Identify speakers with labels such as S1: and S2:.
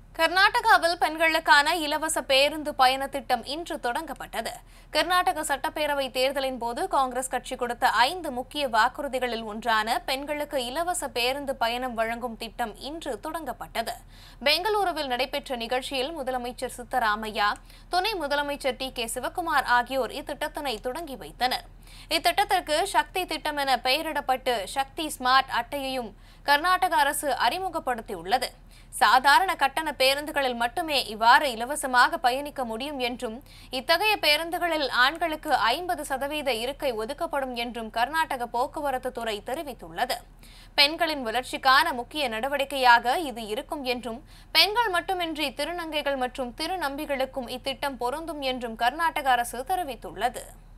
S1: கர்நாடகாவில் பெண்களுக்கான இலவச பேருந்து பயண திட்டம் இன்று தொடங்கப்பட்டது கர்நாடக சட்டப்பேரவை தேர்தலின் போது காங்கிரஸ் கட்சி கொடுத்த ஐந்து முக்கிய வாக்குறுதிகளில் ஒன்றான பெண்களுக்கு இலவச பேருந்து பயணம் வழங்கும் திட்டம் இன்று தொடங்கப்பட்டது பெங்களூருவில் நடைபெற்ற நிகழ்ச்சியில் முதலமைச்சர் சித்தராமையா துணை முதலமைச்சர் டி கே சிவக்குமார் ஆகியோர் இத்திட்டத்தினை தொடங்கி வைத்தனர் இத்திட்டத்திற்கு சக்தி திட்டம் என பெயரிடப்பட்டு சக்தி ஸ்மார்ட் அட்டையையும் கர்நாடக அரசு அறிமுகப்படுத்தியுள்ளது சாதாரண கட்டண பேருந்துகளில் மட்டுமே இவ்வாறு இலவசமாக பயணிக்க முடியும் என்றும் இத்தகைய பேருந்துகளில் ஆண்களுக்கு ஐம்பது சதவீத இருக்கை ஒதுக்கப்படும் என்றும் கர்நாடக போக்குவரத்து துறை தெரிவித்துள்ளது பெண்களின் வளர்ச்சிக்கான முக்கிய நடவடிக்கையாக இது இருக்கும் என்றும் பெண்கள் மட்டுமின்றி திருநங்கைகள் மற்றும் திருநம்பிகளுக்கும் இத்திட்டம் பொருந்தும் என்றும் கர்நாடக அரசு தெரிவித்துள்ளது